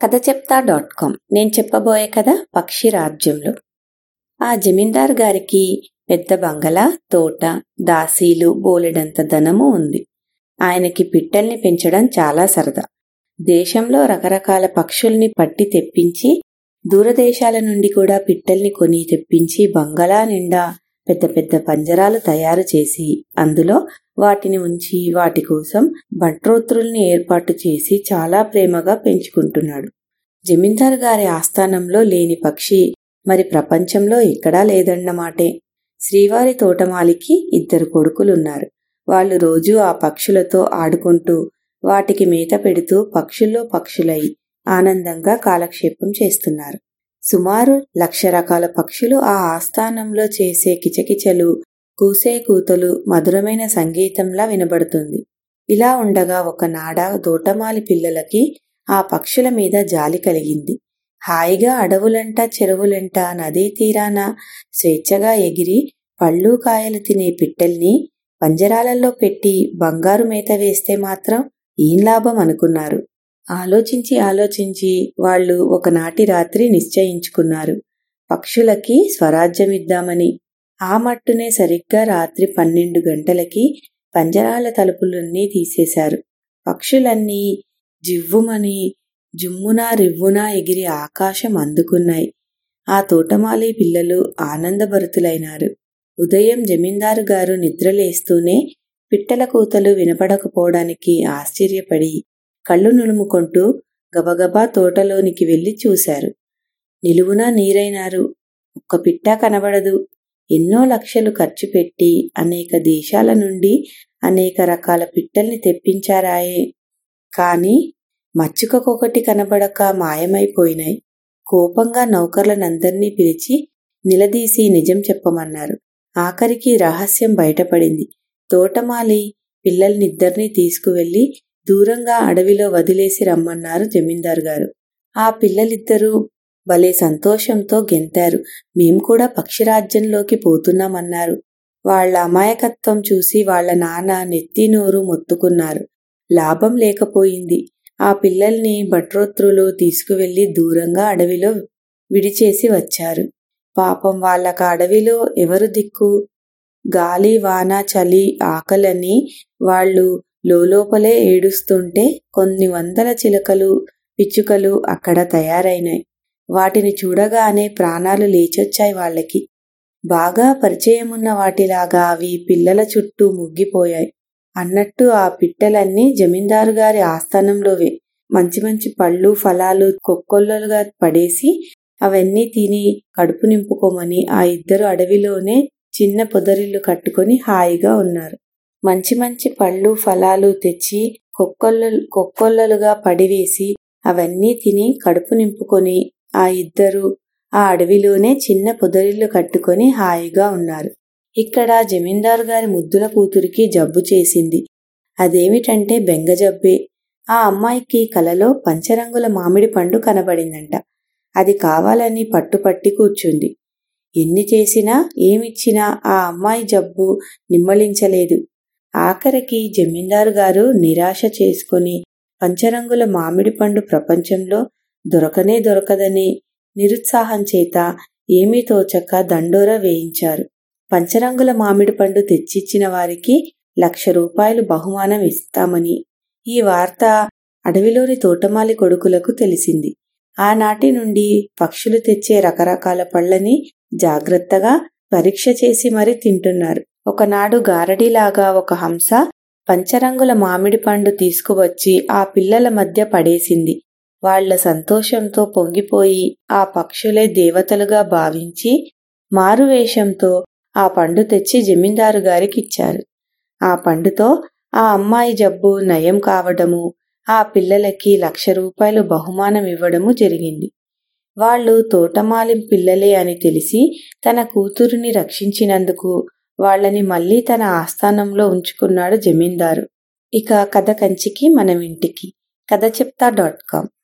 కథ చెప్తా dot com నేను చెప్పబోయే కథ పక్షి రాజ్యంలో ఆ జమీందార్ గారికి పెద్ద బంగళా తోట దాసీలు బోలెడంత ధనము ఉంది ఆయనకి పిట్టల్ని పెంచడం చాలా సరదా దేశంలో రకరకాల పక్షుల్ని పట్టి తెప్పించి దూరదేశాల నుండి కూడా పిట్టల్ని కొని తెప్పించి బంగళా నిండా పెద్ద పెద్ద పంజరాలు తయారు చేసి అందులో వాటిని ఉంచి వాటి కోసం బంట్రోత్రుల్ని ఏర్పాటు చేసి చాలా ప్రేమగా పెంచుకుంటున్నాడు జమీందార్ గారి ఆస్థానంలో లేని పక్షి మరి ప్రపంచంలో ఎక్కడా లేదన్నమాటే శ్రీవారి తోటమాలికి ఇద్దరు కొడుకులున్నారు వాళ్ళు రోజూ ఆ పక్షులతో ఆడుకుంటూ వాటికి మేత పెడుతూ పక్షుల్లో పక్షులై ఆనందంగా కాలక్షేపం చేస్తున్నారు సుమారు లక్ష రకాల పక్షులు ఆ ఆస్థానంలో చేసే కిచకిచలు కూసే కూతలు మధురమైన సంగీతంలా వినబడుతుంది ఇలా ఉండగా ఒకనాడ తోటమాలి పిల్లలకి ఆ పక్షుల మీద జాలి కలిగింది హాయిగా అడవులంట చెరువులంట నదీ తీరాన స్వేచ్ఛగా ఎగిరి పళ్ళు కాయలు తినే పిట్టల్ని పంజరాలలో పెట్టి బంగారు మేత వేస్తే మాత్రం ఏం లాభం అనుకున్నారు ఆలోచించి ఆలోచించి వాళ్ళు ఒకనాటి రాత్రి నిశ్చయించుకున్నారు పక్షులకి స్వరాజ్యమిద్దామని ఆ మట్టునే సరిగ్గా రాత్రి పన్నెండు గంటలకి పంజరాల తలుపులన్నీ తీసేశారు పక్షులన్నీ జివ్వుమని జుమ్మునా రివ్వునా ఎగిరి ఆకాశం అందుకున్నాయి ఆ తోటమాలి పిల్లలు ఆనందభరితులైనారు ఉదయం జమీందారు గారు నిద్రలేస్తూనే పిట్టల కూతలు వినపడకపోవడానికి ఆశ్చర్యపడి కళ్ళు నులుముకుంటూ గబగబా తోటలోనికి వెళ్లి చూశారు నిలువునా నీరైనారు ఒక్క పిట్ట కనబడదు ఎన్నో లక్షలు ఖర్చు పెట్టి అనేక దేశాల నుండి అనేక రకాల పిట్టల్ని తెప్పించారాయే కాని మచ్చుకకొకటి కనబడక మాయమైపోయినాయి కోపంగా నౌకర్లనందర్నీ పిలిచి నిలదీసి నిజం చెప్పమన్నారు ఆఖరికి రహస్యం బయటపడింది తోటమాలి పిల్లల్నిద్దరినీ తీసుకువెళ్లి దూరంగా అడవిలో వదిలేసి రమ్మన్నారు జమీందార్ గారు ఆ పిల్లలిద్దరూ భలే సంతోషంతో గెంతారు మేం కూడా పక్షిరాజ్యంలోకి పోతున్నామన్నారు వాళ్ల అమాయకత్వం చూసి వాళ్ల నాన్న నెత్తి నోరు మొత్తుకున్నారు లాభం లేకపోయింది ఆ పిల్లల్ని భట్రోత్రులు తీసుకువెళ్లి దూరంగా అడవిలో విడిచేసి వచ్చారు పాపం వాళ్ళక అడవిలో ఎవరు దిక్కు గాలి వాన చలి ఆకలని వాళ్ళు లోపలే ఏడుస్తుంటే కొన్ని వందల చిలకలు పిచ్చుకలు అక్కడ తయారైనాయి వాటిని చూడగానే ప్రాణాలు లేచొచ్చాయి వాళ్ళకి బాగా పరిచయమున్న వాటిలాగా అవి పిల్లల చుట్టూ ముగ్గిపోయాయి అన్నట్టు ఆ పిట్టలన్నీ జమీందారు గారి ఆస్థానంలోవే మంచి మంచి పళ్ళు ఫలాలు కొక్కొల్లలుగా పడేసి అవన్నీ తిని కడుపు నింపుకోమని ఆ ఇద్దరు అడవిలోనే చిన్న పొదరిల్లు కట్టుకొని హాయిగా ఉన్నారు మంచి మంచి పళ్ళు ఫలాలు తెచ్చి కొక్కొల్ల కొక్కొల్లలుగా పడివేసి అవన్నీ తిని కడుపు నింపుకొని ఆ ఇద్దరు ఆ అడవిలోనే చిన్న పొదరిల్లు కట్టుకొని హాయిగా ఉన్నారు ఇక్కడ జమీందారు గారి ముద్దుల కూతురికి జబ్బు చేసింది అదేమిటంటే బెంగ జబ్బే ఆ అమ్మాయికి కలలో పంచరంగుల మామిడి పండు కనబడిందంట అది కావాలని పట్టుపట్టి కూర్చుంది ఎన్ని చేసినా ఏమిచ్చినా ఆ అమ్మాయి జబ్బు నిమ్మలించలేదు ఆఖరికి జమీందారు గారు నిరాశ చేసుకుని పంచరంగుల మామిడి పండు ప్రపంచంలో దొరకనే దొరకదని నిరుత్సాహం చేత ఏమీ తోచక దండోర వేయించారు పంచరంగుల మామిడి పండు తెచ్చిచ్చిన వారికి లక్ష రూపాయలు బహుమానం ఇస్తామని ఈ వార్త అడవిలోని తోటమాలి కొడుకులకు తెలిసింది ఆనాటి నుండి పక్షులు తెచ్చే రకరకాల పళ్ళని జాగ్రత్తగా పరీక్ష చేసి మరీ తింటున్నారు ఒకనాడు గారడిలాగా ఒక హంస పంచరంగుల మామిడి పండు తీసుకువచ్చి ఆ పిల్లల మధ్య పడేసింది వాళ్ల సంతోషంతో పొంగిపోయి ఆ పక్షులే దేవతలుగా భావించి మారువేషంతో ఆ పండు తెచ్చి జమీందారు గారికిచ్చారు ఆ పండుతో ఆ అమ్మాయి జబ్బు నయం కావడము ఆ పిల్లలకి లక్ష రూపాయలు బహుమానం ఇవ్వడము జరిగింది వాళ్ళు తోటమాలి పిల్లలే అని తెలిసి తన కూతురుని రక్షించినందుకు వాళ్ళని మళ్లీ తన ఆస్థానంలో ఉంచుకున్నాడు జమీందారు ఇక కథ కంచికి మనం ఇంటికి కథ చెప్తా డాట్ కామ్